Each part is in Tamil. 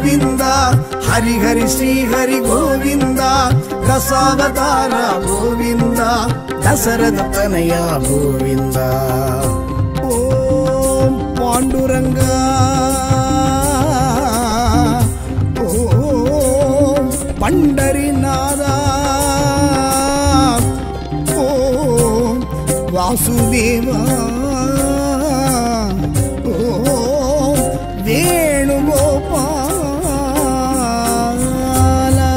கோவிந்தா ஹரி ஹரி ஸ்ரீ ஹரி கோவிந்தா தசாவதார கோவிந்தா தசரத தனயா கோவிந்தா ஓம் பாண்டுரங்கா ஓம் பண்டரிநாதா ஓம் வாசுதேவா ஓம் வேணுகோபாலா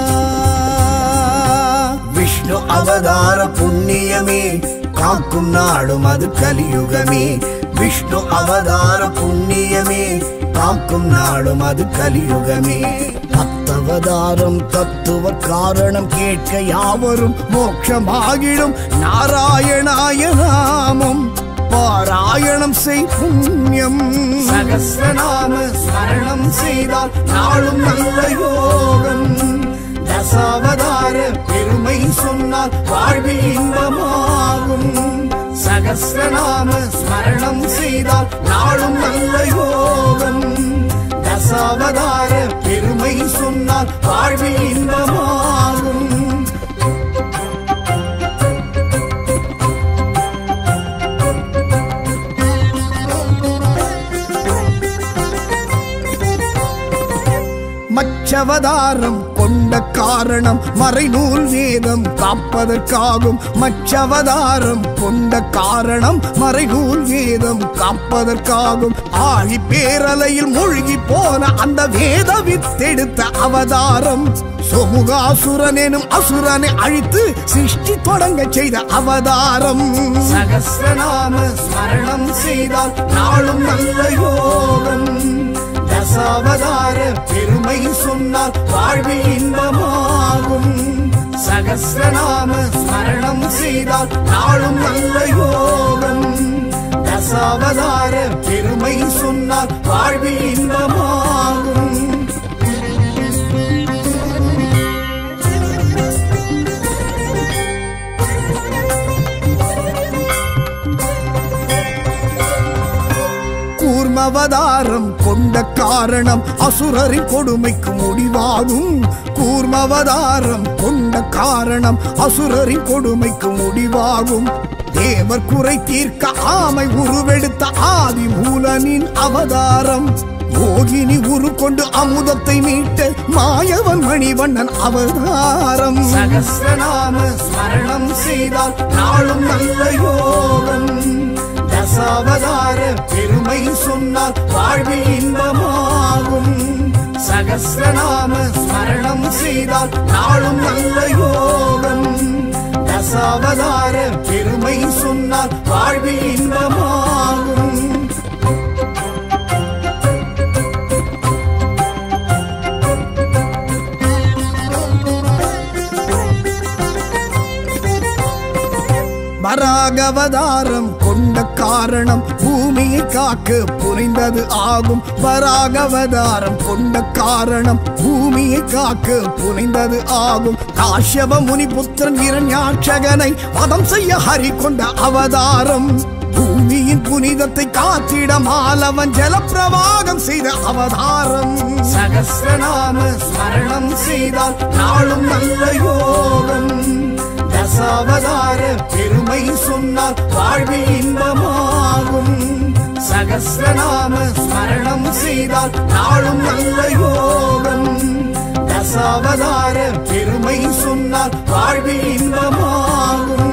விஷ்ணு அவதார புண்ணியமே காக்கும் நாடும் அது கலியுகமே விஷ்ணு அவதார புண்ணியமே காக்கும் நாடும் அது கலியுகமே அத்தவதாரம் தத்துவ காரணம் கேட்க யாவரும் மோட்சமாகிடும் நாராயணாய நாமம் பாராயணம் செய் புண்ணியம் சகசிரநாம ஸ்மரணம் செய்தால் நாளும் நல்ல யோகம் தசாவதார பெருமை சொன்னால் வாழ்வில் இன்பமாகும் சகசிரநாம ஸ்மரணம் செய்தால் நாளும் நல்ல யோகம் தசாவதார பெருமை சொன்னால் வாழ்வில் இன்பமாகும் மச்சவதாரம் கொண்ட காரணம் மறைநூல் வேதம் காப்பதற்காகும் மச்சவதாரம் கொண்ட காரணம் மறைநூல் வேதம் காப்பதற்காகும் ஆழி பேரலையில் மூழ்கி போன அந்த வேத வித்தெடுத்த அவதாரம் சோமுகாசுரன் எனும் அசுரனை அழித்து சிருஷ்டி தொடங்க செய்த அவதாரம் சகசிரநாம ஸ்மரணம் செய்தால் நாளும் நல்ல யோகம் தசாவதார பெருமை சொன்னால் வாழ்வில் இன்பமாகும் சகசிரநாம ஸ்மரணம் செய்தால் நாளும் நல்ல யோகம் தசாவதார பெருமை சொன்னால் வாழ்வில் இன்பமாகும் கூர்மவதாரம் கொண்ட காரணம் அசுரரின் கொடுமைக்கு முடிவாகும் கூர்மவதாரம் கொண்ட காரணம் அசுரரின் கொடுமைக்கு முடிவாகும் தேவர் குறை தீர்க்க ஆமை உருவெடுத்த ஆதி மூலனின் அவதாரம் யோகினி உரு கொண்டு அமுதத்தை மீட்ட மாயவன் மணிவண்ணன் அவதாரம் சகசிரநாம ஸ்மரணம் செய்தால் நாளும் நல்ல யோகம் தசாவதார பெருமை சொன்னால் வாழ்வில் இன்பமாகும் சகசிரநாம ஸ்மரணம் செய்தால் நாளும் நல்ல யோகம் தசாவதார பெருமை சொன்னால் வாழ்வில் இன்பமாகும் வராகவதாரம் கொண்ட காரணம் பூமியை காக்க புரிந்தது ஆகும் வராகவதாரம் கொண்ட காரணம் பூமியை காக்க புரிந்தது ஆகும் காஷ்யப முனி புத்திரன் இரண்யாட்சகனை வதம் செய்ய ஹரி கொண்ட அவதாரம் பூமியின் புனிதத்தை காத்திட மாலவன் ஜலப்பிரவாகம் செய்த அவதாரம் சகசிரநாம ஸ்மரணம் செய்தால் நாளும் நல்ல யோகம் தசாவதார பெருமை சொன்னால் வாழ்வில் இன்பமாகும் சகசிரநாம ஸ்மரணம் செய்தால் நாளும் நல்ல யோகம் தசாவதார பெருமை சொன்னால் வாழ்வில் இன்பமாகும்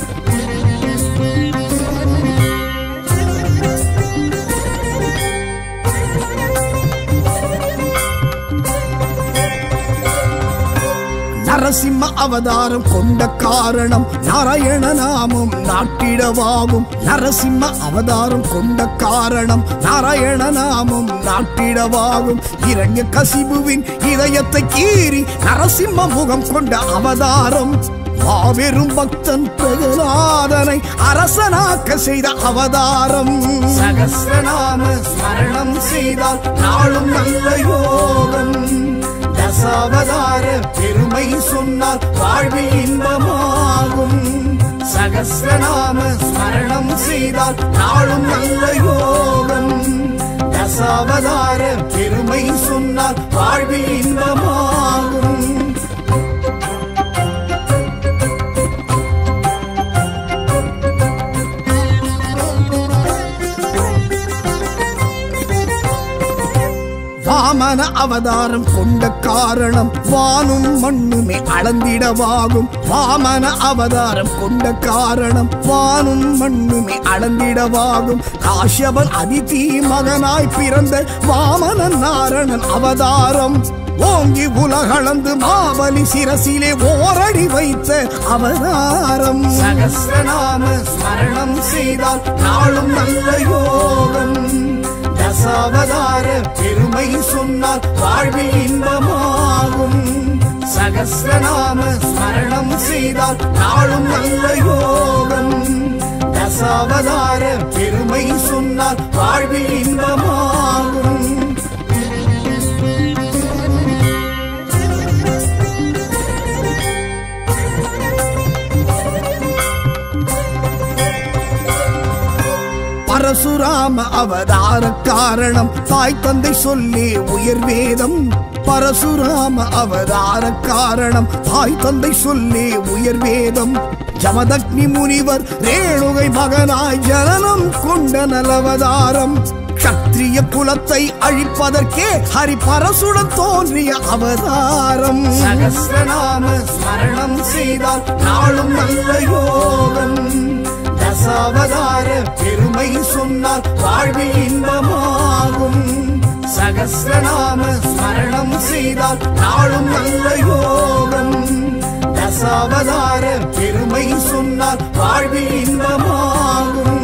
நரசிம்ம அவதாரம் கொண்ட காரணம் நாராயண நாமம் நாட்டிடவாகும் நரசிம்ம அவதாரம் கொண்ட காரணம் நாராயண நாமம் நாட்டிடவாகும் இரண்ய கசிபுவின் இதயத்தை கீறி நரசிம்ம முகம் கொண்ட அவதாரம் மாபெரும் பக்தன் பிரகலாதனை அரசனாக்க செய்த அவதாரம் சகசிரநாம ஸ்மரணம் செய்தால் நாளும் நல்ல யோகம் தசாவதார பெருமை சொன்னால் வாழ்வில் இன்பமாகும் சகசிரநாம ஸ்மரணம் செய்தால் நாளும் நல்ல யோகம் தசாவதார பெருமை சொன்னால் சொன்னால் வாழ்வில் இன்பமாகும் வாமன அவதாரம் கொண்ட காரணம் வானும் மண்ணுமே அளந்திடவாகும் வாமன அவதாரம் கொண்ட காரணம் வானும் மண்ணுமே அளந்திடவாகும் காஷ்யபன் அதிதி மகனாய் பிறந்த வாமனன் நாரணன் அவதாரம் ஓங்கி உலகளந்து மாபலி சிரசிலே ஓரடி வைத்த அவதாரம் சகசிரநாம ஸ்மரணம் செய்தால் நாளும் நல்ல யோகம் தசாவதார பெருமை சொன்னால் வாழ்வில் இன்பமாகும் சகசிரநாம ஸ்மரணம் செய்தால் நாளும் நல்ல யோகம் தசாவதார பெருமை சொன்னால் வாழ்வில் இன்பமாகும் பரசுராம அவதார காரணம் தாய் தந்தை சொல்லி உயர் வேதம் பரசுராம அவதார காரணம் தாய் தந்தை சொல்லி உயர் வேதம் ஜமதக்னி முனிவர் ரேணுகை மகனாய் ஜனனம் கொண்ட நலவதாரம் சத்திரிய குலத்தை அழிப்பதற்கே ஹரி பரசுடன் தோன்றிய அவதாரம் சகசிரநாம ஸ்மரணம் செய்தால் நாளும் நல்ல யோகம் தசாவதார பெருமை சொன்னால் வாழ்வில் இன்பமாகும் சகசிரநாம ஸ்மரணம் செய்தால் நாளும் நல்ல யோகம் தசாவதார பெருமை சொன்னால் வாழ்வில் இன்பமாகும்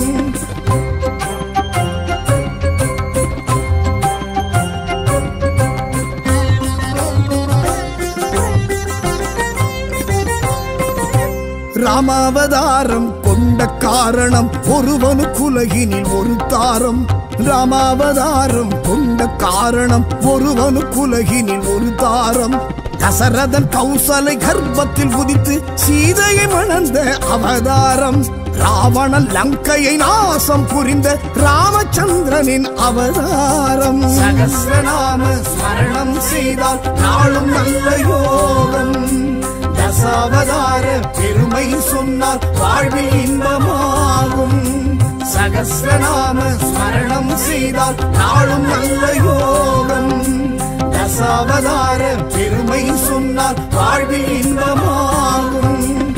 ராமாவதாரம் கொண்ட காரணம் ஒருவனு குலகினில் ஒரு தாரம் ராமாவதாரம் கொண்ட காரணம் ஒருவனு குலகினில் ஒரு தாரம் தசரதன் கௌசலை கர்ப்பத்தில் உதித்து சீதையை மணந்த அவதாரம் ராவணன் லங்கையை நாசம் புரிந்த ராமச்சந்திரனின் அவதாரம் சகசிரநாம ஸ்மரணம் செய்தால் நாளும் நல்ல யோகம் தசாவதார பெருமை சொன்னால் வாழ்வில் இன்பமாகும் சகசிரநாம ஸ்மரணம் செய்தால் நாளும் நல்ல யோகம் தசாவதார பெருமை சொன்னால் வாழ்வில் இன்பமாகும்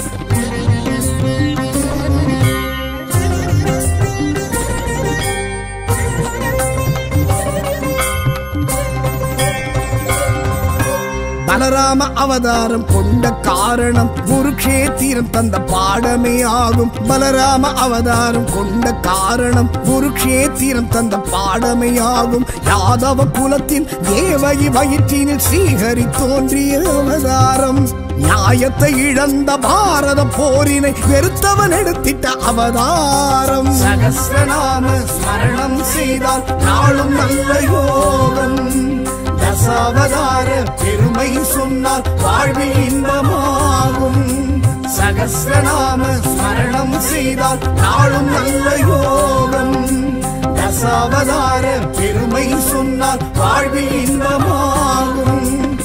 பலராம அவதாரம் கொண்ட காரணம் குருக்ஷேத்திரம் தந்த பாடமே ஆகும் பலராம அவதாரம் கொண்ட காரணம் குருக்ஷேத்திரம் தந்த பாடமே ஆகும் யாதவ குலத்தின் தேவகி வயிற்றினில் ஸ்ரீஹரி தோன்றிய அவதாரம் நியாயத்தை இழந்த பாரத போரினை வெறுத்தவன் எடுத்திட்ட அவதாரம் சகசிரநாம ஸ்மரணம் செய்தால் நாளும் நல்ல யோகம் தசாவதார பெருமை சொன்னால் வாழ்வில் இன்பமாகும் சகசிரநாம ஸ்மரணம் செய்தால் நாளும் நல்ல யோகம் தசாவதார பெருமை சொன்னால் வாழ்வில் இன்பமாகும்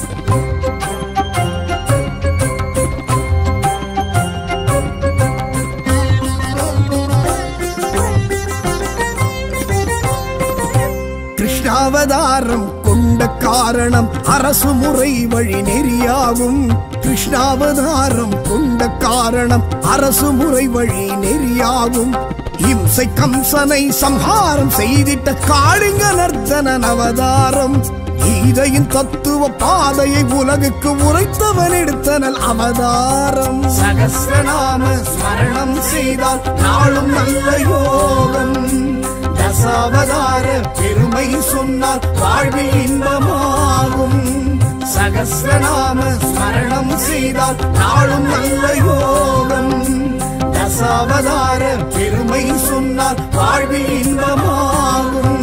கிருஷ்ணாவதாரம் கொண்ட காரணம் அரசு முறை வழி நெறியாகும் கிருஷ்ணாவதாரம் கொண்ட காரணம் அரசு முறை வழி நெறியாகும் இம்சை கம்சனை சம்ஹாரம் செய்திட்ட காளிங்க நர்த்தனன் அவதாரம் கீதையின் தத்துவ பாதையை உலகுக்கு உரைத்தவன் எடுத்தனல் அவதாரம் சகசிரநாம ஸ்மரணம் செய்தால் நாளும் நல்ல யோகம் தசாவதார பெருமை சொன்னால் வாழ்வில் இன்பமாகும் சகசிரநாம ஸ்மரணம் செய்தால் நாளும் நல்ல யோகம் தசாவதார பெருமை சொன்னால் வாழ்வில் இன்பமாகும்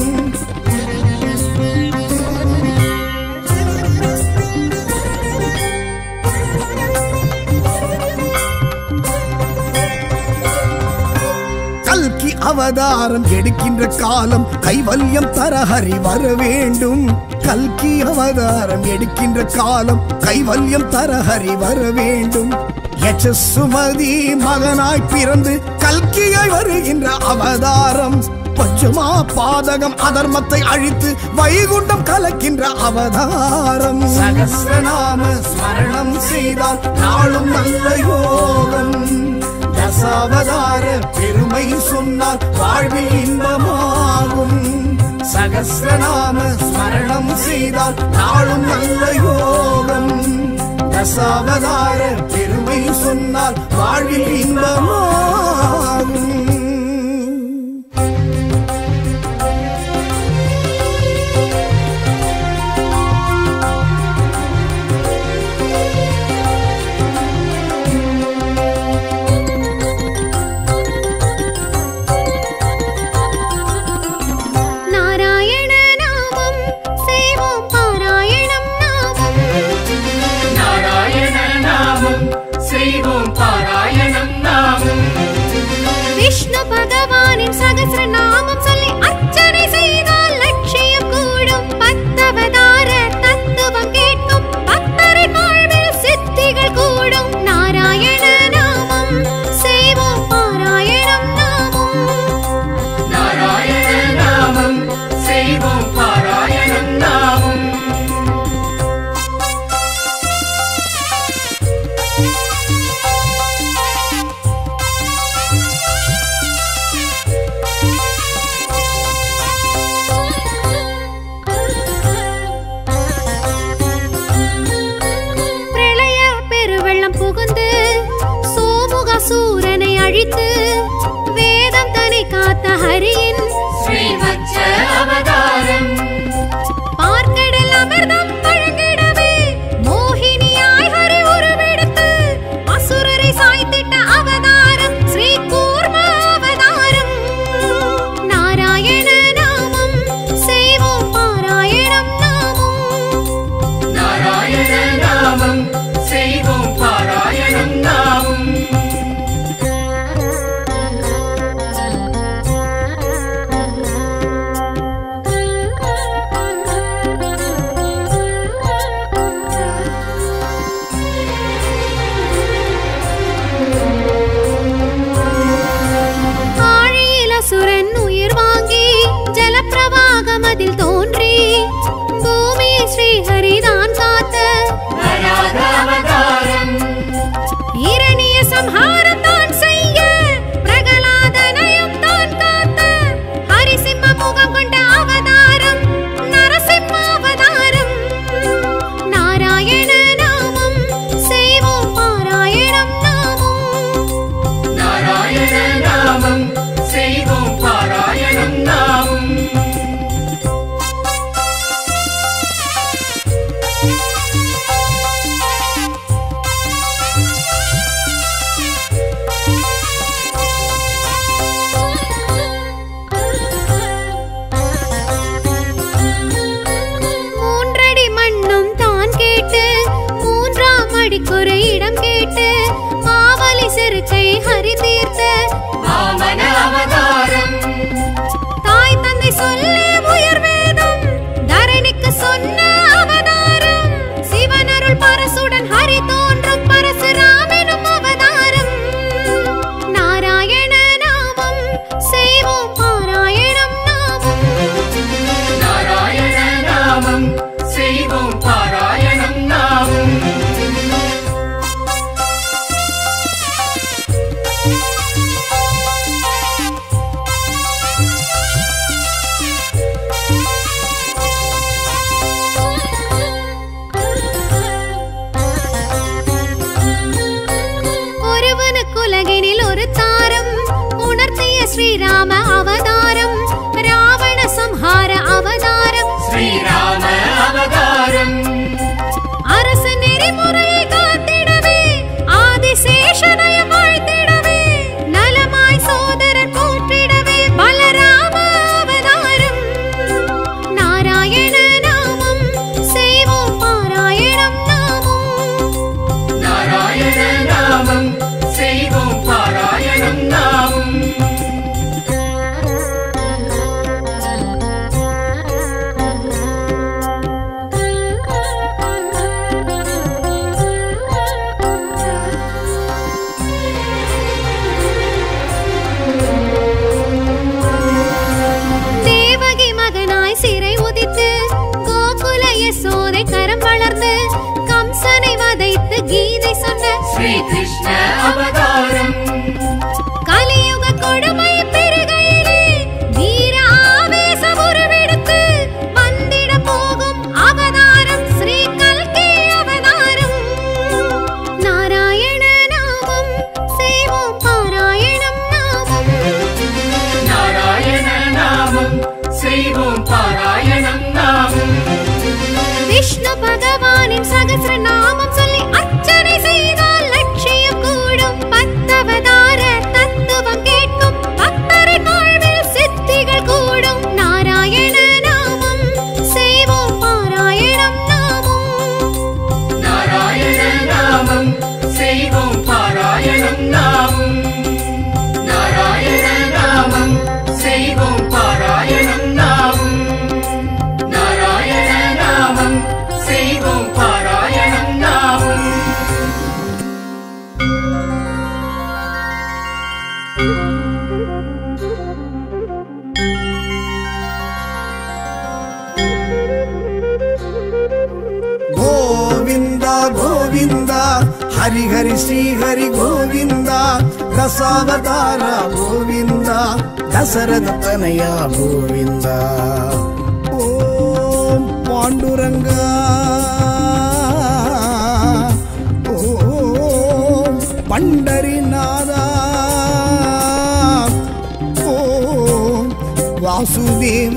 கல்கி அவதாரம் எடுக்கின்ற காலம் கைவல்யம் தர ஹரி வர வேண்டும் கல்கி அவதாரம் எடுக்கின்ற காலம் கைவல்யம் தர ஹரி வர வேண்டும் யசசுமதி மகனாய் பிறந்து கல்கியாய் வருகின்ற அவதாரம் பஞ்சமா பாதகம் அதர்மத்தை அழித்து வைகுண்டம் கலக்கின்ற அவதாரம் சகசிரநாம ஸ்மரணம் செய்தால் நாளும் நல்ல யோகம் தசாவதார பெருமை சொன்னால் வாழ்வில் இன்பமாகும் சகசிரநாம ஸ்மரணம் செய்தால் நாளும் நல்ல யோகம் தசாவதார பெருமை சொன்னால் வாழ்வில் இன்பமாகும் நாராயண நாமம் செய்வோம் பாராயணம் நாமம் நாராயண நாமம் செய்வோம் பாராயணம் நாமம் விஷ்ணு பகவானின் சகசிர நாமம் சொல்லி அர்ச்சனை செய்தால் லட்சியம் கூடும் பத்தவதார தத்துவம் கேட்கும் பக்தரின் வாழ்வில் சித்திகள் கூடும் நாராயண நாமம் செய்வோம் பாராயணம் நாமம் நாராயண நாமம் செய்வோம் பாராயணம் நாமம் பிரளய பெருவெள்ளம் புகுந்து சோமுக சூரனை அழித்து வேதம் தன்னை காத்த ஹரியின் ஸ்ரீவத்ச அவதாரம் பார்க்கடல் அமிர்தம் வழங்கிடவே மோகினியாய் ஹரி உருவெடுத்து அசுரரை சாய்த்திட்ட அவதாரம் ஸ்ரீ கூர்ம அவதாரம் நாராயண நாமம் செய்வோம் பாராயணம் நாமம் நாராயண நாமம் செய்வோம் பாராயணம் நாமம் ஆழியில் அசுரன் உயிர் வாங்கி ஜலப்பிரவாகம் அதில் தோன்றி பூமியை ஸ்ரீஹரிதான் காத்த வராக அவதாரம் இரணிய சம்ஹாரம் தான் செய்ய பிரகலாதனையும் தான் காத்த ஹரிசிம்ம முகம் கொண்ட அவதாரம் நரசிம்ம அவதாரம் நாராயண நாமம் செய்வோம் பாராயணம் நாமம் நாராயண நாமம் செய்வோம் பாராயணம் நாமம் மூன்றடி மண்ணும் தான் கேட்டு மூன்றாம் அடிக்குறை இடம் கேட்டு மாவலி சிறுச்சை ஹரி தீர்த்த வாமன அவதாரம் தாய் தந்தை சொல்லி உயர் வேதம் தரணிக்கு சொன்ன அவதாரம் சிவனருள் பரசுடன் ஹரி தோன்றும் பரசுராமெனும் அவதாரம் நாராயண நாமம் செய்வோம் பாராயணம் நாமம் நாராயண நாமம் செய்வோம் பாராயணம் நாமம் நாராயண ஸ்ரீ கிருஷ்ண அவதாரம் கலியுக கொடுமை பெருகையிலே வீர ஆவேசம் உருவெடுத்து வந்திட போகும் அவதாரம் ஸ்ரீ கல்கி அவதாரம் நாராயண நாமம் செய்வோம் பாராயணம் நாமம் நாராயண நாமம் செய்வோம் பாராயணம் நாமம் விஷ்ணு பகவானின் சகசிர நாமம் சொல்லி அர்ச்சனை செய்தால் லட்சியம் கூடும் பத்தவதார தத்துவம் கேட்கும் பக்தரின் வாழ்வில் சித்திகள் கூடும் நாராயண நாமம் செய்வோம் பாராயணம் நாமம் நாராயண நாமம் செய்வோம் பாராயணம் நாமம் நாராயண நாமம் செய்வோம் பாராயணம் நாமம் நாராயண நாமம் செய்வோம் பாராயணம் நாமம் ಗೋವಿಂದ ಗೋವಿಂದ ಹರಿ ಹರಿ ಶ್ರೀ ಹರಿ ಗೋವಿಂದ ದಸಾವತಾರ ಗೋವಿಂದ ದಸರದ ತನಯ ಗೋವಿಂದ ಓಂ ಪಾಂಡುರಂಗ ಓಂ ಪಂಡರಿನಾದ ಓಂ ವಾಸುದೇವ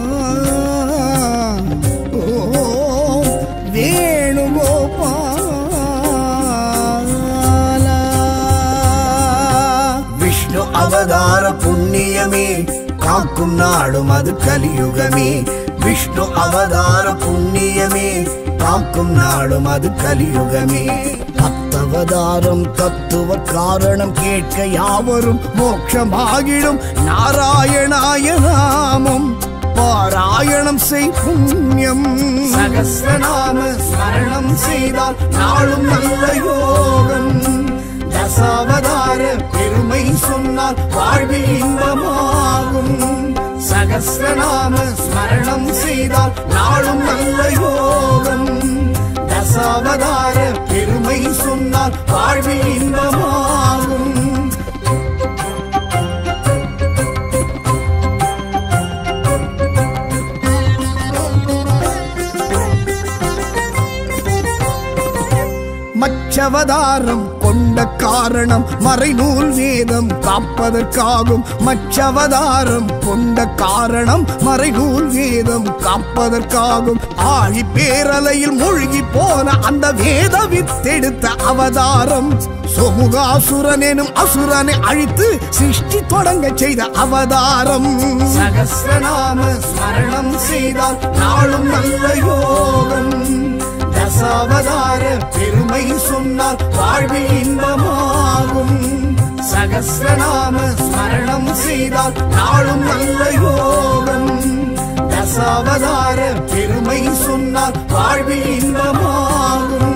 ಓಂ வேணுகோபால விஷ்ணு அவதார புண்ணியமே காக்கும் நாடும் அது கலியுகமே விஷ்ணு அவதார புண்ணியமே காக்கும் நாடும் அது கலியுகமே அத்தவதாரம் தத்துவ காரணம் கேட்க யாவரும் மோட்சமாகிடும் நாராயணாய நாமம் பாராயணம் செய் புண்ணியம் சகசிரநாம ஸ்மரணம் செய்தால் நாளும் நல்ல யோகம் தசாவதார பெருமை சொன்னால் வாழ்வில் இன்பமாகும் சகசிரநாம ஸ்மரணம் செய்தால் நாளும் நல்ல யோகம் தசாவதார பெருமை சொன்னால் வாழ்வில் இன்பமாகும் மச்சவதாரம் கொண்ட காரணம் மறைநூல் வேதம் காப்பதற்காகும் மச்சவதாரம் கொண்ட காரணம் மறைநூல் வேதம் காப்பதற்காகும் ஆழி பேரலையில் மூழ்கி போன அந்த வேத வித்தெடுத்த அவதாரம் சொமுகாசுரன் எனும் அசுரனை அழித்து சிருஷ்டி தொடங்க செய்த அவதாரம் சகசிரநாம ஸ்மரணம் செய்தால் நாளும் நல்ல யோகம் தசாவதார பெருமை சொன்னால் வாழ்வில் இன்பமாகும் சகசிரநாம ஸ்மரணம் செய்தால் நாளும் நல்ல யோகம் தசாவதார பெருமை சொன்னால் வாழ்வில் இன்பமாகும்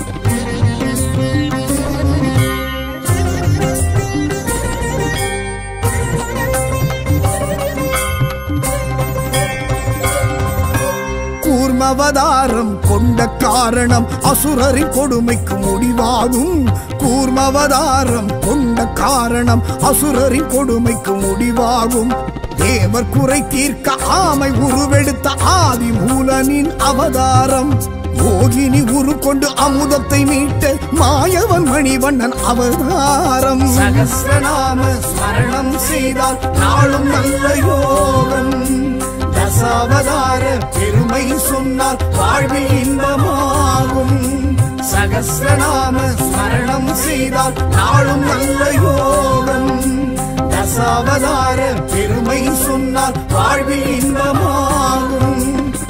கூர்மவதாரம் கொண்ட காரணம் அசுரரின் கொடுமைக்கு முடிவாகும் கூர்மவதாரம் கொண்ட காரணம் அசுரரின் கொடுமைக்கு முடிவாகும் தேவர் குறை தீர்க்க ஆமை உருவெடுத்த ஆதி மூலனின் அவதாரம் யோகினி உரு கொண்டு அமுதத்தை மீட்ட மாயவன் மணிவண்ணன் அவதாரம் சகசிரநாம ஸ்மரணம் செய்தால் நாளும் நல்ல யோகம் தசாவதார பெருமை சொன்னால் வாழ்வில் இன்பமாகும் சகசிரநாம ஸ்மரணம் செய்தால் நாளும் நல்ல யோகம் தசாவதார பெருமை சொன்னால் வாழ்வில் இன்பமாகும்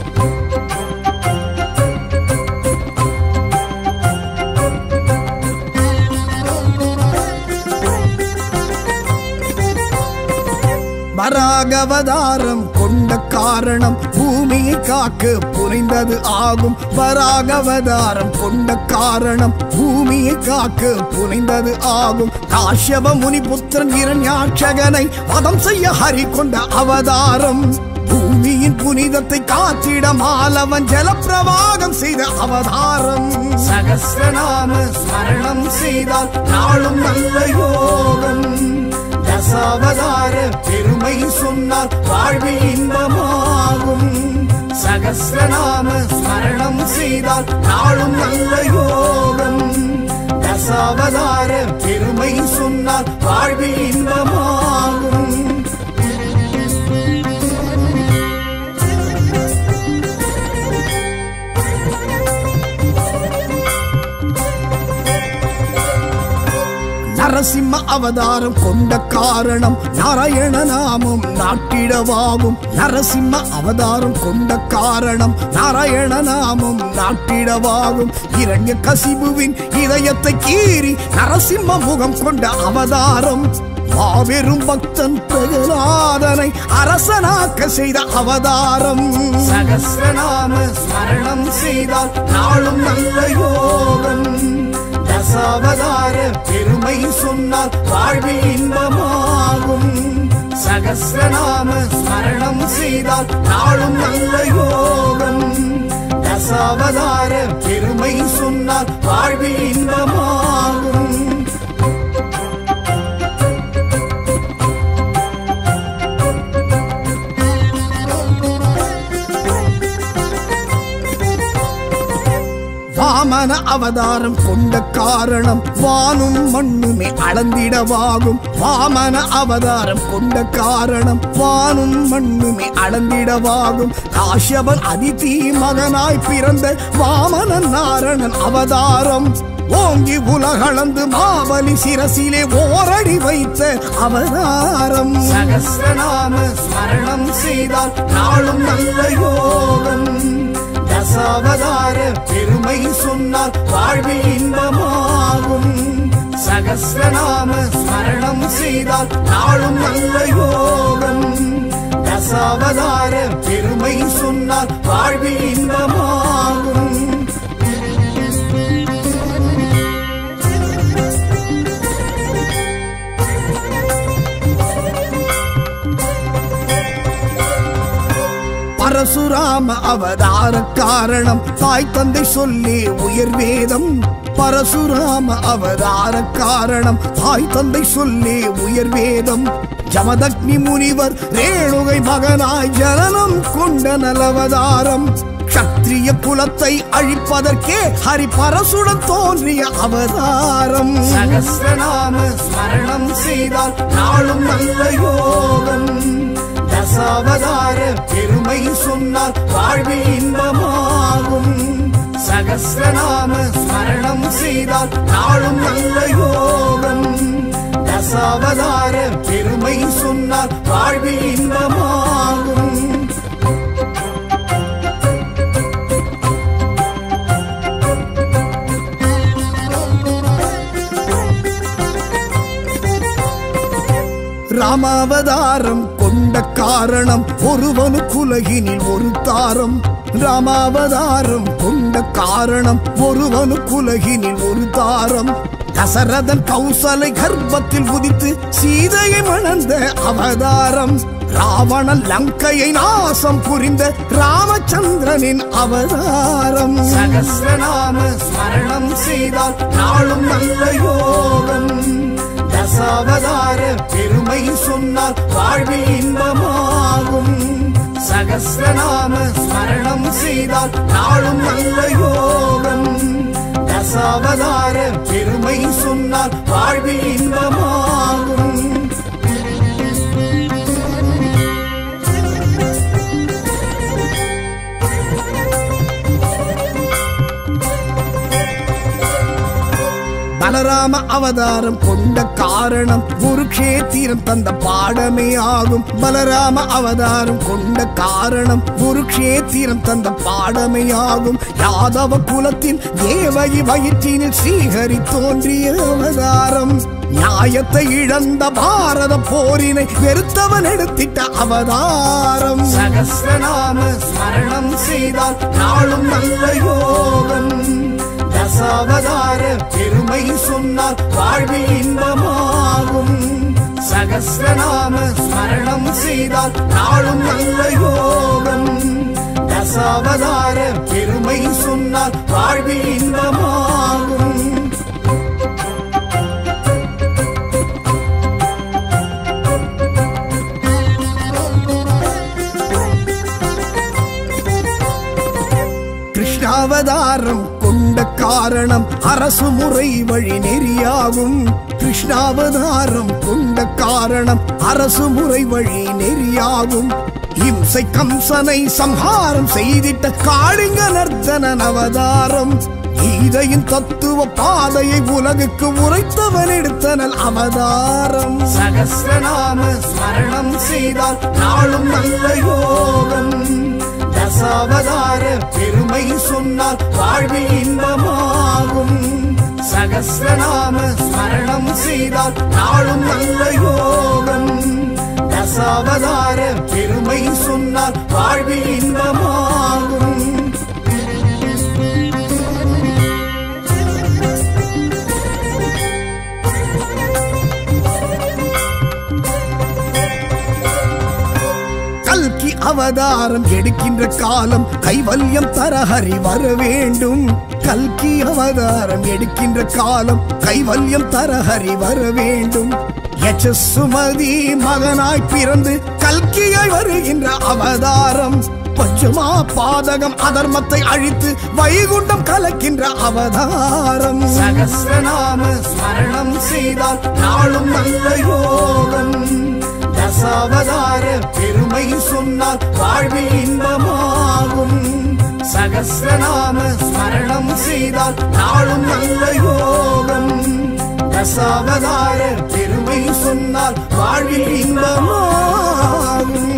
வராகவதாரம் கொண்ட காரணம் பூமியை காக்க புரிந்தது ஆகும் வராகவதாரம் கொண்ட காரணம் பூமியை காக்க புரிந்தது ஆகும் காஷ்யப முனி புத்திரன் இரண்யாட்சகனை வதம் செய்ய ஹரி கொண்ட அவதாரம் பூ பூமியின் புனிதத்தை காத்திட மாலவன் ஜலப்பிரவாகம் செய்த அவதாரம் சகசிரநாம ஸ்மரணம் செய்தால் நாளும் நல்ல யோகம் தசாவதார பெருமை சொன்னால் வாழ்வில் இன்பமாகும் சகசிரநாம ஸ்மரணம் செய்தால் நாளும் நல்ல யோகம் தசாவதார பெருமை சொன்னால் வாழ்வில் இன்பமாகும் நரசிம்ம அவதாரம் கொண்ட காரணம் நாராயண நாமம் நாட்டிடவாகும் நரசிம்ம அவதாரம் கொண்ட காரணம் நாராயண நாமம் நாட்டிடவாகும் இரண்ய கசிபுவின் இதயத்தை கீறி நரசிம்ம முகம் கொண்ட அவதாரம் மாபெரும் பக்தன் பிரகலாதனை அரசனாக்க செய்த அவதாரம் சகசிரநாம ஸ்மரணம் செய்தால் நாளும் நல்ல யோகம் தசாவதார பெருமை சொன்னால் வாழ்வில் இன்பமாகும் சகசிரநாம ஸ்மரணம் செய்தால் நாளும் நல்ல யோகம் தசாவதார பெருமை சொன்னால் வாழ்வில் இன்பமாகும் வாமன அவதாரம் கொண்ட காரணம் வானும் மண்ணுமே அளந்திடவாகும் வாமன அவதாரம் கொண்ட காரணம் வானும் மண்ணுமே அளந்திடவாகும் காஷ்யபன் அதிதி மகனாய் பிறந்த வாமனன் நாரணன் அவதாரம் ஓங்கி உலகளந்து மாவலி சிரசிலே ஓரடி வைத்த அவதாரம் சகசிரநாம ஸ்மரணம் செய்தால் நாளும் நல்ல யோகம் தசாவதார பெருமை சொன்னால் வாழ்வில் இன்பமாகும் சகசிரநாம ஸ்மரணம் செய்தால் நாளும் நல்ல யோகம் தசாவதார பெருமை சொன்னால் வாழ்வில் இன்பமாகும் பரசுராம அவதார காரணம் தாய் தந்தை சொல்லி உயர் வேதம் பரசுராம அவதார காரணம் தாய் தந்தை சொல்லி உயர் வேதம் ஜமதக்னி முனிவர் ரேணுகை மகனாய் ஜனனம் கொண்ட நலவதாரம் சத்திரிய குலத்தை அழிப்பதற்கே ஹரி பரசுடன் தோன்றிய அவதாரம் சகசிரநாம ஸ்மரணம் செய்தால் நாளும் நல்ல யோகம் தசாவதார பெருமை சொன்னால் வாழ்வில் இன்பமாகும் சகசிரநாம ஸ்மரணம் செய்தால் நாளும் நல்ல யோகம் தசாவதார பெருமை சொன்னால் வாழ்வில் இன்பமாகும் ராமாவதாரம் கொண்ட காரணம் ஒருவனு குலகினில் ஒரு தாரம் ராமாவதாரம் கொண்ட காரணம் ஒருவனு குலகினில் ஒரு தாரம் தசரதன் கௌசலை கர்ப்பத்தில் உதித்து சீதையை மணந்த அவதாரம் ராவணன் லங்கையை நாசம் புரிந்த ராமச்சந்திரனின் அவதாரம் சகசிரநாம ஸ்மரணம் செய்தால் நாளும் நல்ல யோகம் தசாவதார பெருமை சொன்னால் வாழ்வில் இன்பமாகும் சகசிரநாம ஸ்மரணம் செய்தால் நாளும் நல்ல யோகம் தசாவதார பெருமை சொன்னால் வாழ்வில் இன்பமாகும் பலராம அவதாரம் கொண்ட காரணம் குருக்ஷேத்திரம் தந்த பாடமே ஆகும் பலராம அவதாரம் கொண்ட காரணம் குருக்ஷேத்திரம் தந்த பாடமே ஆகும் யாதவ குலத்தின் தேவகி வயிற்றினில் ஸ்ரீஹரி தோன்றிய அவதாரம் நியாயத்தை இழந்த பாரத போரினை வெறுத்தவன் எடுத்திட்ட அவதாரம் சகசிரநாம ஸ்மரணம் செய்தால் நாளும் நல்ல யோகம் தசாவதார பெருமை சொன்னால் வாழ்வில் இன்பமாகும் சகஸ்ரநாம ஸ்மரணம் செய்தால் நாளும் நல்ல யோகம் தசாவதார பெருமை சொன்னால் வாழ்வில் இன்பமாகும் கிருஷ்ணாவதாரம் கொண்ட காரணம் அரசு முறை வழி நெறியாகும் கிருஷ்ணாவதாரம் கொண்ட காரணம் அரசு முறை வழி நெறியாகும் இம்சை கம்சனை சம்ஹாரம் செய்திட்ட காளிங்க நர்த்தனன் அவதாரம் கீதையின் தத்துவ பாதையை உலகுக்கு உரைத்தவன் எடுத்தனல் அவதாரம் சகஸ்ரநாம ஸ்மரணம் செய்தால் நாளும் நல்ல யோகம் தசாவதார பெருமை சொன்னால் வாழ்வில் இன்பமாகும் சகஸ்ரநாம ஸ்மரணம் செய்தால் நாளும் நல்ல யோகம் தசாவதார பெருமை சொன்னால் வாழ்வில் இன்பமாகும் கல்கி அவதாரம் எடுக்கின்ற காலம் கைவல்யம் தரஹரி வர வேண்டும் கல்கி அவதாரம் எடுக்கின்ற காலம் கைவல்யம் தரஹரி வர வேண்டும் யசசுமதி மகனாய் பிறந்து கல்கியாய் வருகின்ற அவதாரம் பஞ்சமா பாதகம் அதர்மத்தை அழித்து வைகுண்டம் கலக்கின்ற அவதாரம் சகஸ்ரநாம ஸ்மரணம் செய்தால் நாளும் நல்ல யோகம் தசாவதார பெருமை சொன்னால் வாழ்வில் இன்பமாகும் சகஸ்ரநாம ஸ்மரணம் செய்தால் நாளும் நல்ல யோகம் தசாவதார பெருமை சொன்னால் வாழ்வில் இன்பமாகும்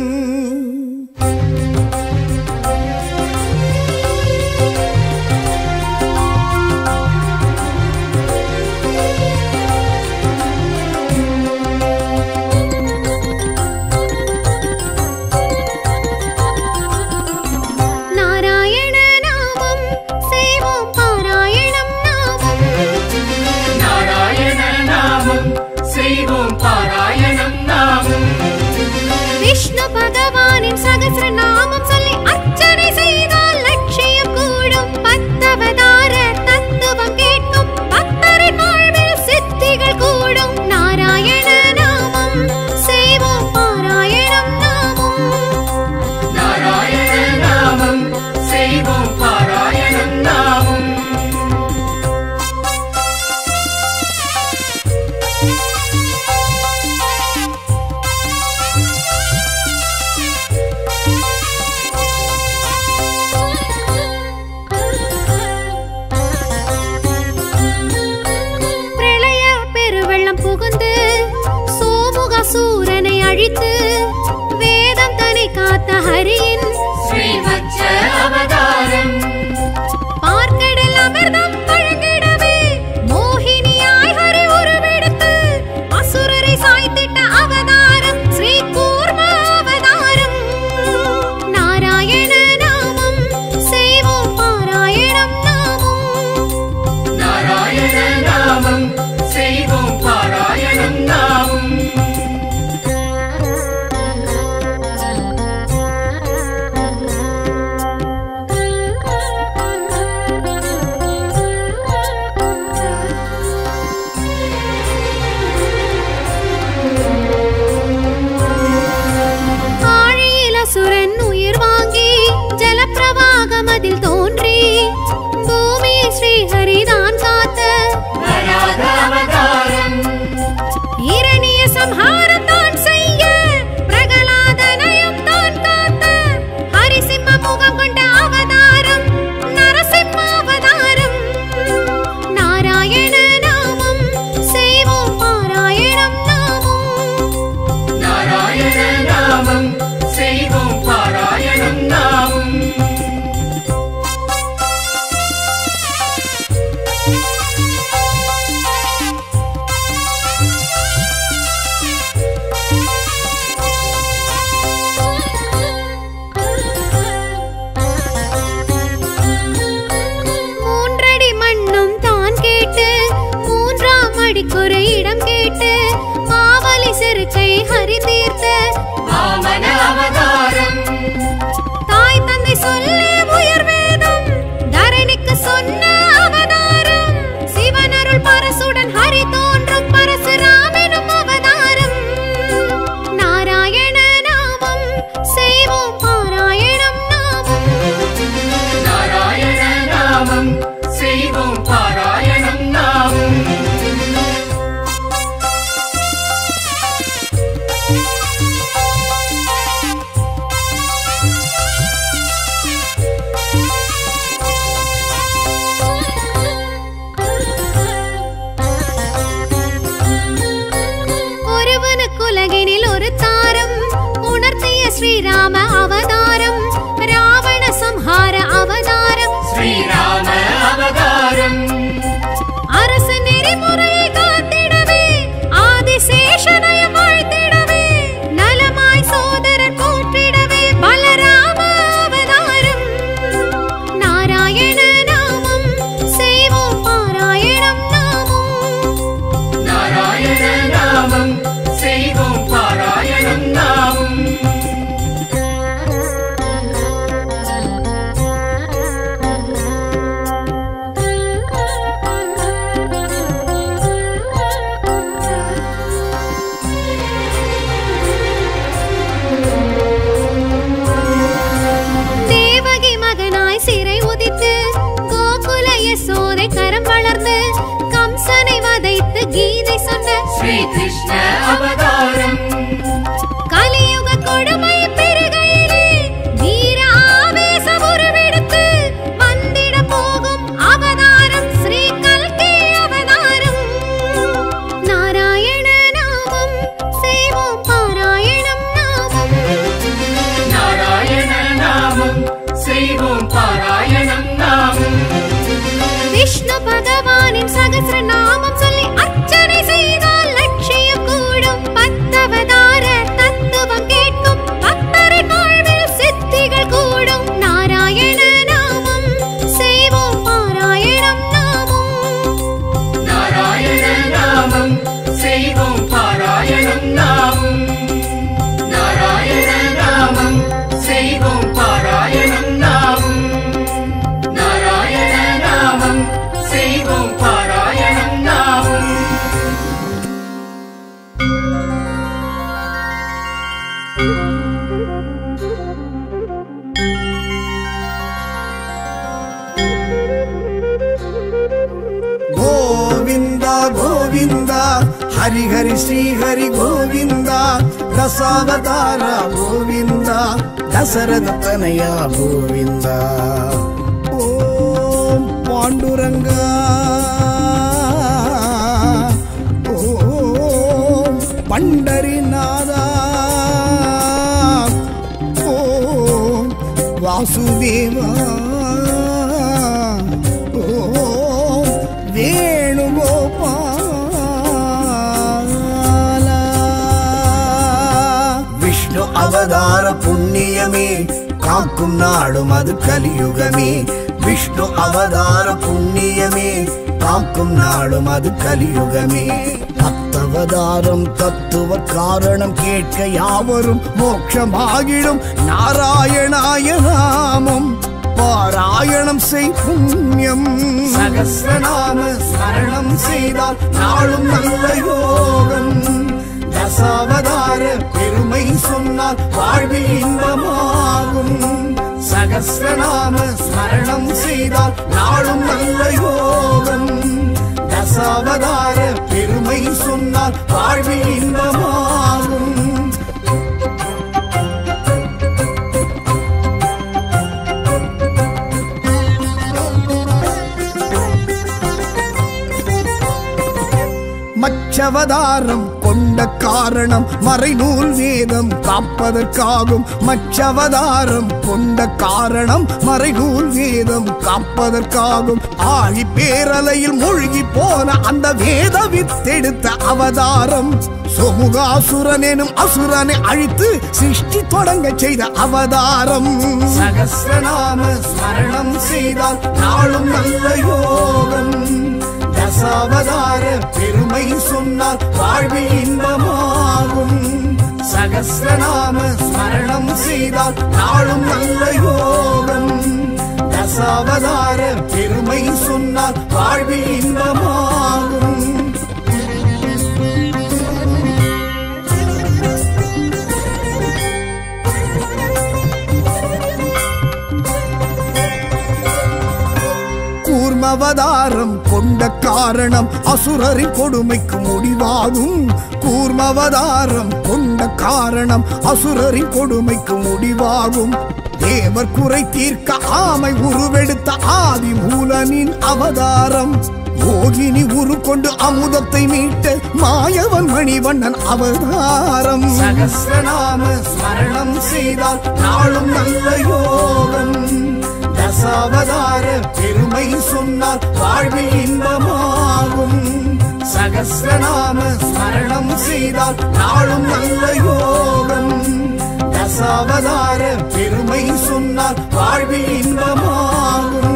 நாராயண நாமம் செய்வோம் பாராயணம் நாமம் நாராயண நாமம் செய்வோம் பாராயணம் நாமம் விஷ்ணு ஹரி தீர்த்த வாமன அவதாரம் தாய் தந்தை சொல்லி உயர் வேதம் தரணிக்கு சொன்ன அவதாரம் சிவனருள் பரசுடன் ஹரி தோன்றும் பரசுராமெனும் அவதாரம் நாராயண நாமம் செய்வோம் பாராயணம் நாமம் நாராயண நாமம் செய்வோம் பாராயணம் நாமம் ஒருவனுக்கு உலகினில் ஒரு தாரம் உணர்த்திய ஸ்ரீராம அவதாரம் ராவண சம்ஹார அவதாரம் ஸ்ரீராம அவதாரம் அரச நெறிமுறையை காத்திடவே ஆதிசேஷனைய வாழ்த்திடவே நலமாய் சோதரர் போற்றிடவே பலராம அவதாரம் நாராயண நாமம் செய்வோம் பாராயணம் நாமம் நாராயண நாமம் செய்வோம் பாராயணம் நாமம் தேவகி மகனாய் சிறை உதித்து கோகுல யசோதை கரம் வளர்ந்து கம்சனை வதைத்து கீதை சொன்ன ஸ்ரீ கிருஷ்ண அவதாரம் கலியுக கொடுமை பெருகையிலே வீர ஆவேச உருவெடுத்து வந்திட போகும் அவதாரம் ஸ்ரீ கல்கி அவதாரம் நாராயண நாமம் செய்வோம் பாராயணம் நாமம் நாராயண நாமம் செய்வோம் பாராயணம் நாமம் விஷ்ணு பகவானின் சகசிர நாமம் சொல்லி அர்ச்சனை செய்தால் லட்சியம் கூடும் பத்தவதார தத்துவம் கேட்கும் பக்தரின் வாழ்வில் சித்திகள் கூடும் நாராயண நாமம் செய்வோம் பாராயணம் நாமம் நாராயண நாமம் செய்வோம் பாராயணம் நாமம் நாராயண நாமம் செய்வோம் பாராயணம் நாமம் நாராயண நாமம் செய்வோம் பாராயணம் நாமம் கோவிந்தா கோவிந்தா ஹரி ஹரி ஸ்ரீ ஹரி கோவிந்தா தசாவதார கோவிந்தா தசரத தனயா கோவிந்தா ஓம் பாண்டுரங்கா ஓம் பண்டரிநாதா ஓம் வாசுதேவா ஓம் வேணுகோபாலா விஷ்ணு அவதார புண்ணியமே காக்கும் நாடும் அது கலியுகமே விஷ்ணு அவதார புண்ணியமே காக்கும் நாடும் அது கலியுகமே அத்தவதாரம் தத்துவ காரணம் கேட்க யாவரும் மோட்சமாகிடும் நாராயணாய நாமம் பாராயணம் செய் புண்ணியம் சகசிரநாம ஸ்மரணம் செய்தால் நாளும் நல்ல யோகம் தசாவதார பெருமை சொன்னால் வாழ்வில் இன்பமாகும் சகசிரநாம ஸ்மரணம் செய்தால் நாளும் நல்ல யோகம் தசாவதார பெருமை சொன்னால் வாழ்வில் இன்பமாகும் மச்சவதாரம் கொண்ட காரணம் மறைநூல் வேதம் காப்பதற்காகும் மச்சவதாரம் கொண்ட காரணம் மறைநூல் வேதம் காப்பதற்காகும் ஆழி பேரலையில் மூழ்கி போன அந்த வேத வித்தெடுத்த அவதாரம் சோமுகாசுரன் எனும் அசுரனை அழித்து சிருஷ்டி தொடங்க செய்த அவதாரம் சகசிரநாம ஸ்மரணம் செய்தால் நாளும் நல்ல யோகம் தசாவதார பெருமை சொன்னால் வாழ்வில் இன்பமாகும் சகசிரநாம ஸ்மரணம் செய்தால் நாளும் நல்ல யோகம் தசாவதார பெருமை சொன்னால் வாழ்வில் இன்பமாகும் கூர்மவதாரம் கொண்ட காரணம் அசுரரின் கொடுமைக்கு முடிவாகும் கூர்மவதாரம் கொண்ட காரணம் அசுரரின் கொடுமைக்கு முடிவாகும் தேவர் குறை தீர்க்க ஆமை உருவெடுத்த ஆதி மூலனின் அவதாரம் யோகினி உரு கொண்டு அமுதத்தை மீட்ட மாயவன் மணிவண்ணன் அவதாரம் சகசிரநாம ஸ்மரணம் செய்தால் நாளும் நல்ல யோகம் தசாவதார பெருமை சொன்னால் வாழ்வில் இன்பமாகும் சகசிரநாம ஸ்மரணம் செய்தால் நாளும் நல்ல யோகம் தசாவதார பெருமை சொன்னால் வாழ்வில் இன்பமாகும்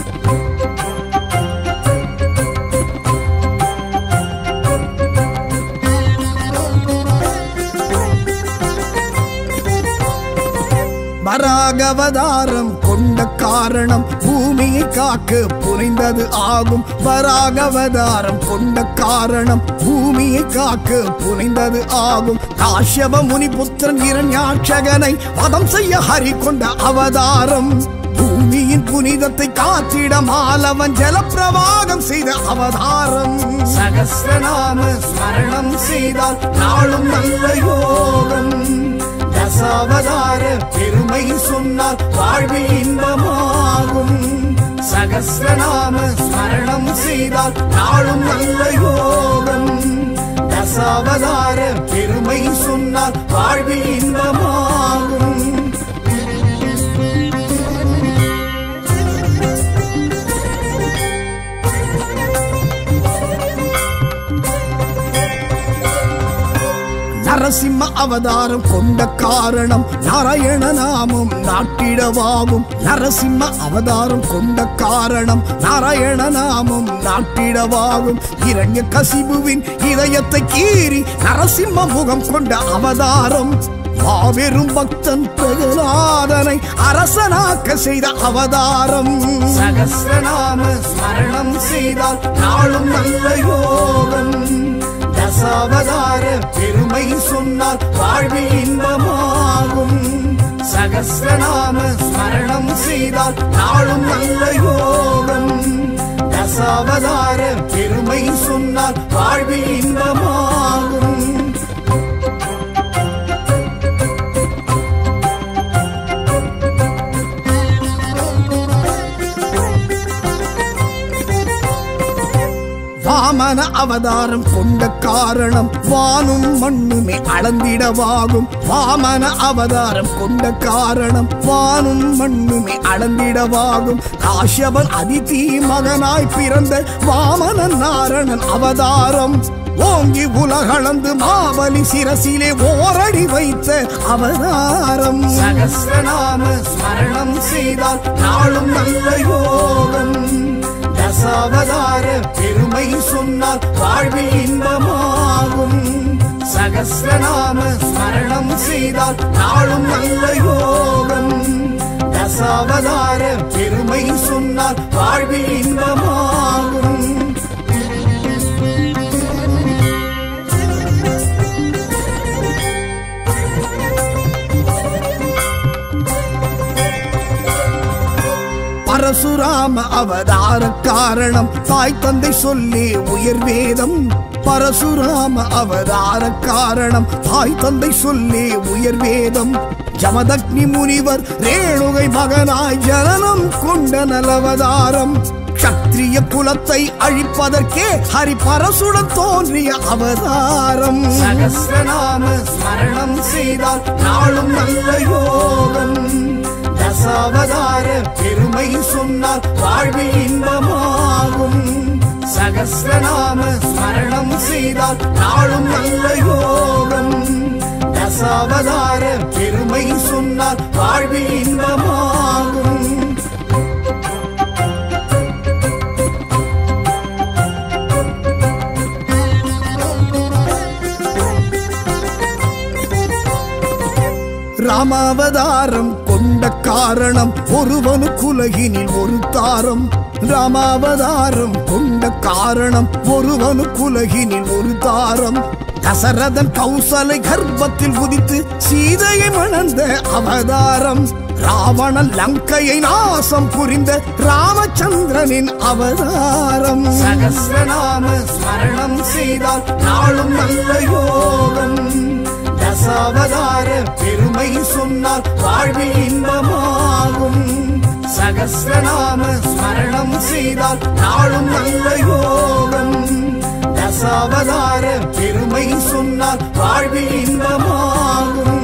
வராகவதாரம் கொண்ட காரணம் பூமியை காக்க புரிந்தது ஆகும் வராகவதாரம் கொண்ட காரணம் பூமியை காக்க புரிந்தது ஆகும் காஷ்யப முனி புத்திரன் இரண்யாட்சகனை வதம் செய்ய ஹரி கொண்ட அவதாரம் பூமியின் புனிதத்தை காத்திட மாலவன் ஜலப்பிரவாகம் செய்த அவதாரம் சகசிரநாம ஸ்மரணம் செய்தால் நாளும் நல்ல யோகம் தசாவதார பெருமை சொன்னால் வாழ்வில் இன்பமாகும் சகசிரநாம ஸ்மரணம் செய்தால் நாளும் நல்ல யோகம் தசாவதார பெருமை சொன்னால் வாழ்வில் இன்பமாகும் நரசிம்ம அவதாரம் கொண்ட காரணம் நாராயண நாமம் நாட்டிடவாகும் நரசிம்ம அவதாரம் கொண்ட காரணம் நாராயண நாமம் நாட்டிடவாகும் இரண்ய கசிபுவின் இதயத்தை கீறி நரசிம்ம முகம் கொண்ட அவதாரம் மாபெரும் பக்தன் பிரகலாதனை அரசனாக்க செய்த அவதாரம் சகசிரநாம ஸ்மரணம் செய்தால் நாளும் நல்ல யோகம் தசாவதார பெருமை சொன்னால் வாழ்வில் இன்பமாகும் சகசிரநாம ஸ்மரணம் செய்தால் நாளும் நல்ல யோகம் தசாவதார பெருமை சொன்னால் வாழ்வில் இன்பமாகும் வாமன அவதாரம் கொண்ட காரணம் வானும் மண்ணுமே அளந்திடவாகும் வாமன அவதாரம் கொண்ட காரணம் வானும் மண்ணுமே அளந்திடவாகும் காஷ்யபன் அதிதி மகனாய் பிறந்த வாமனன் நாரணன் அவதாரம் ஓங்கி உலகளந்து மாபலி சிரசிலே ஓரடி வைத்த அவதாரம் சகசிரநாம ஸ்மரணம் செய்தால் நாளும் நல்ல யோகம் தசாவதார பெருமை சொன்னால் வாழ்வில் இன்பமாகும் சகசிரநாம ஸ்மரணம் செய்தால் நாளும் நல்ல யோகம் தசாவதார பெருமை சொன்னால் வாழ்வில் இன்பமாகும் பரசுராம அவதார காரணம் தாய் தந்தை சொல்லி உயர் வேதம் பரசுராம அவதார காரணம் தாய் தந்தை சொல்லி உயர் வேதம் ஜமதக்னி முனிவர் ரேணுகை மகனாய் ஜனனம் கொண்ட நலவதாரம் சத்திரிய குலத்தை அழிப்பதற்கே ஹரி பரசுடன் தோன்றிய அவதாரம் சகசிரநாம ஸ்மரணம் செய்தால் நாளும் நல்ல யோகம் தசாவதார பெருமை சொன்னால் வாழ்வில் இன்பமாகும் சகசிரநாம ஸ்மரணம் செய்தால் நாளும் நல்ல யோகம் தசாவதார பெருமை சொன்னால் வாழ்வில் இன்பமாகும் ராமாவதாரம் கொண்ட காரணம் ஒருவனுக்குலகினில் ஒரு தாரம் ராமாவதாரம் கொண்ட காரணம் ஒருவனுக்குலகினில் ஒரு தாரம் தசரதன் கௌசலை கர்ப்பத்தில் உதித்து சீதையை மணந்த அவதாரம் ராவணன் லங்கையை நாசம் புரிந்த ராமச்சந்திரனின் அவதாரம் சகசிரநாம ஸ்மரணம் செய்தால் நாளும் நல்ல யோகம் தசாவதார பெருமை சொன்னால் வாழ்வில் இன்பமாகும் சகசிரநாம ஸ்மரணம் செய்தால் நாளும் நல்ல யோகம் தசாவதார பெருமை சொன்னால் வாழ்வில் இன்பமாகும்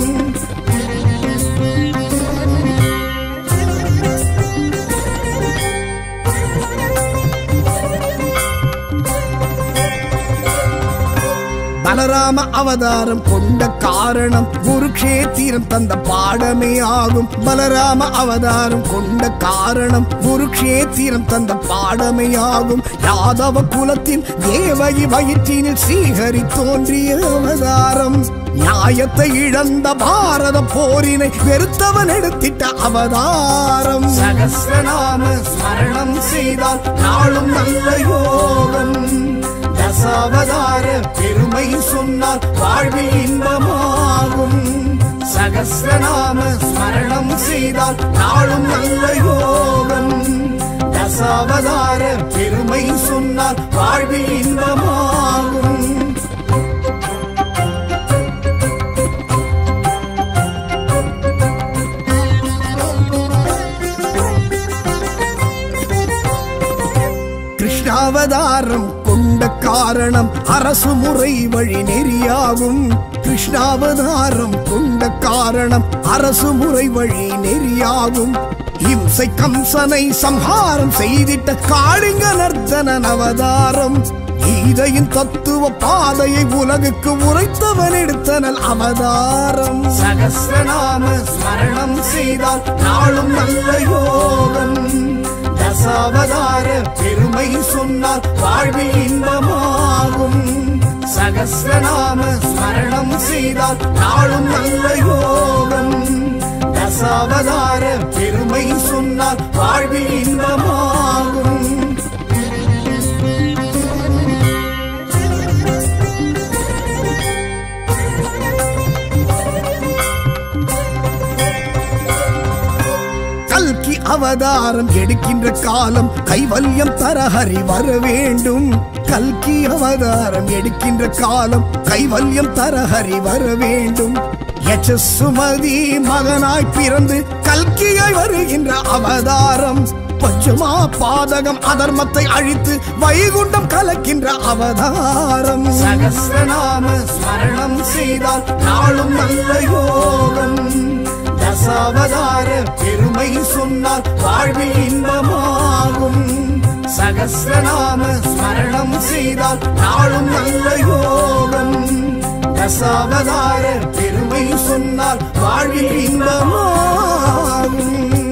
பலராம அவதாரம் கொண்ட காரணம் குருக்ஷேத்திரம் தந்த பாடமே ஆகும் பலராம அவதாரம் கொண்ட காரணம் குருக்ஷேத்திரம் தந்த பாடமே ஆகும் யாதவ குலத்தின் தேவகி வயிற்றினில் ஸ்ரீஹரி தோன்றிய அவதாரம் நியாயத்தை இழந்த பாரத போரினை வெறுத்தவன் எடுத்திட்ட அவதாரம் சகசிரநாம ஸ்மரணம் செய்தால் நாளும் நல்ல யோகம் தசாவதார பெருமை சொன்னால் வாழ்வில் இன்பமாகும் சகசிரநாம ஸ்மரணம் செய்தால் நாளும் நல்ல யோகம் தசாவதார பெருமை சொன்னால் வாழ்வில் இன்பமாகும் கிருஷ்ணாவதாரம் கொண்ட காரணம் அரசு முறை வழி நெறியாகும் கிருஷ்ணாவதாரம் கொண்ட காரணம் அரசு முறை வழி நெறியாகும் இம்சை கம்சனை சம்ஹாரம் செய்திட்ட காளிங்க நர்த்தனன் அவதாரம் கீதையின் தத்துவ பாதையை உலகுக்கு உரைத்தவன் எடுத்தனல் அவதாரம் சகசிரநாம ஸ்மரணம் செய்தால் நாளும் நல்ல யோகம் தசாவதார பெருமை சொன்னால் வாழ்வில் இன்பமாகும் சகசிரநாம ஸ்மரணம் செய்தால் நாளும் நல்ல யோகம் தசாவதார பெருமை சொன்னால் வாழ்வில் இன்பமாகும் கல்கி அவதாரம் எடுக்கின்ற காலம் கைவல்யம் தரஹரி வர வேண்டும் கல்கி அவதாரம் எடுக்கின்ற காலம் கைவல்யம் தரஹரி வர வேண்டும் யசசுமதி மகனாய் பிறந்து கல்கியாய் வருகின்ற அவதாரம் பஞ்சமா பாதகம் அதர்மத்தை அழித்து வைகுண்டம் கலக்கின்ற அவதாரம் சகசிரநாம ஸ்மரணம் செய்தால் நாளும் நல்ல யோகம் தசாவதார பெருமை சொன்னால் வாழ்வில் இன்பமாகும் சகசிரநாம ஸ்மரணம் செய்தால் நாளும் நல்ல யோகம் தசாவதார பெருமை சொன்னால் வாழ்வில் இன்பமாகும்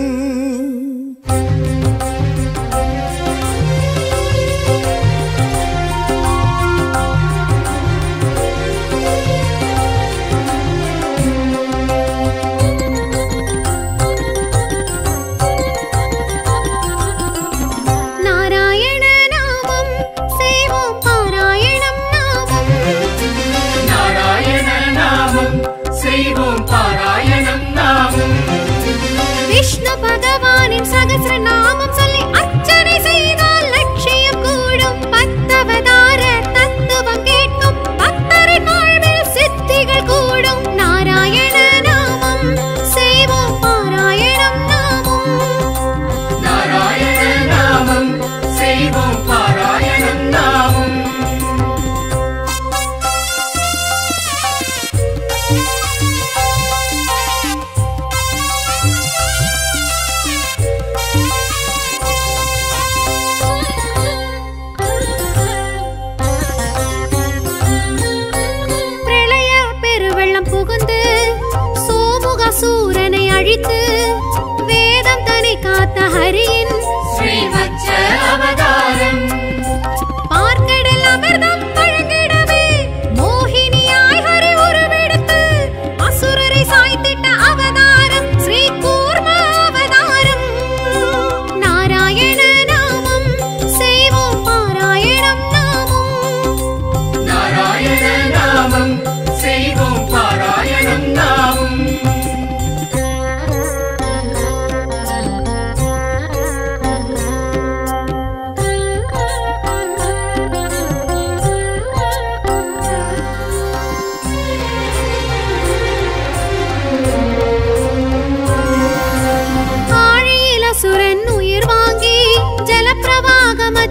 நாராயண நாமம் செய்வோம் பாராயணம் நாமம் நாராயண நாமம் செய்வோம் பாராயணம் நாமம்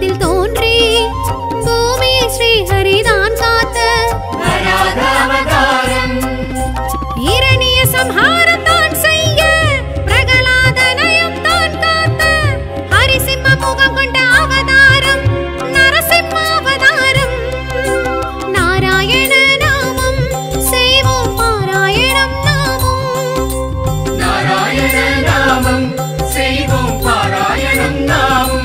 அதில் தோன்றி பூமியை ஸ்ரீஹரிதான் காத்த வராத அவதாரம் இரணிய சம்ஹாரம் தான் செய்ய பிரகலாதனையும் தான் காத்த ஹரிசிம்ம முகம் கொண்ட அவதாரம் நரசிம்ம அவதாரம் நாராயண நாமம் செய்வோம் பாராயணம் நாமம் நாராயண நாமம் செய்வோம் பாராயணம் நாமம்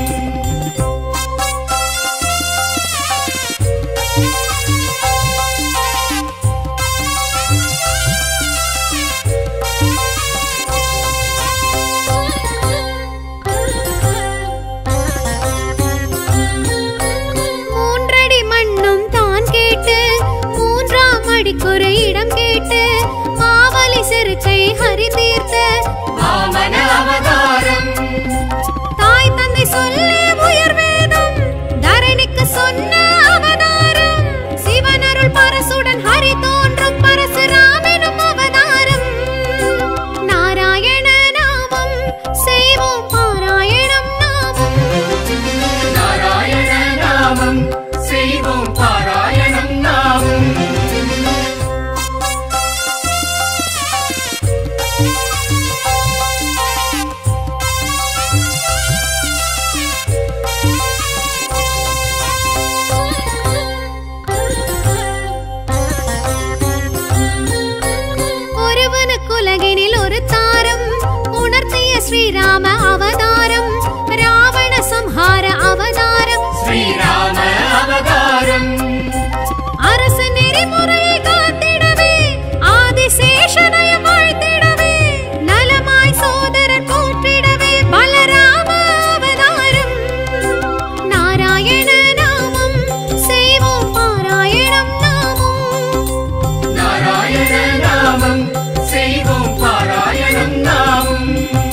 மூன்றடி மண்ணும் தான் கேட்டு மூன்றாம் அடிக்குறை இடம் கேட்டு மாவலி சிறுச்சை ஹரி தீர்த்த வாமன அவதாரம் தாய் தந்தை சொல்லே உயர் வேதம் தரணிக்கு சொன்ன அவதாரம் சிவனருள் பரசுடன் ஹரி தோன்றும் பரசுராமெனும் அவதாரம் நாராயண நாமம் செய்வோம் பாராயணம் நாமம் நாராயண நாமம் செய்வோம் பாராயணம் நாமம் ஒருவனுக்குலகினில் ஒரு தாரம் உணர்த்திய ஸ்ரீராம அவதாரம் ராவண சம்ஹார அவதாரம் ஸ்ரீராம அவதாரம் அரசு நெறிமுறையை காத்திடவே ஆதிசேஷனையும் வாழ்த்திடவே நலமாய் சோதரர் போற்றிடவே பலராம அவதாரம் நாராயண நாமம் செய்வோம் பாராயணம் நாமம் நாராயண நாமம் செய்வோம் பாராயணம் நாமம்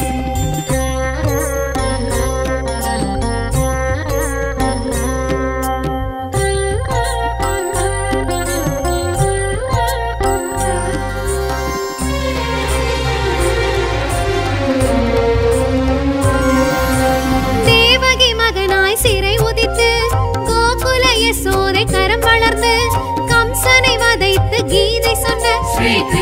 தேவகி மகனாய் சிறை உதித்து கோகுல யசோதை கரம் வளர்ந்து கம்சனை வதைத்து கீதை சொன்ன ஸ்ரீ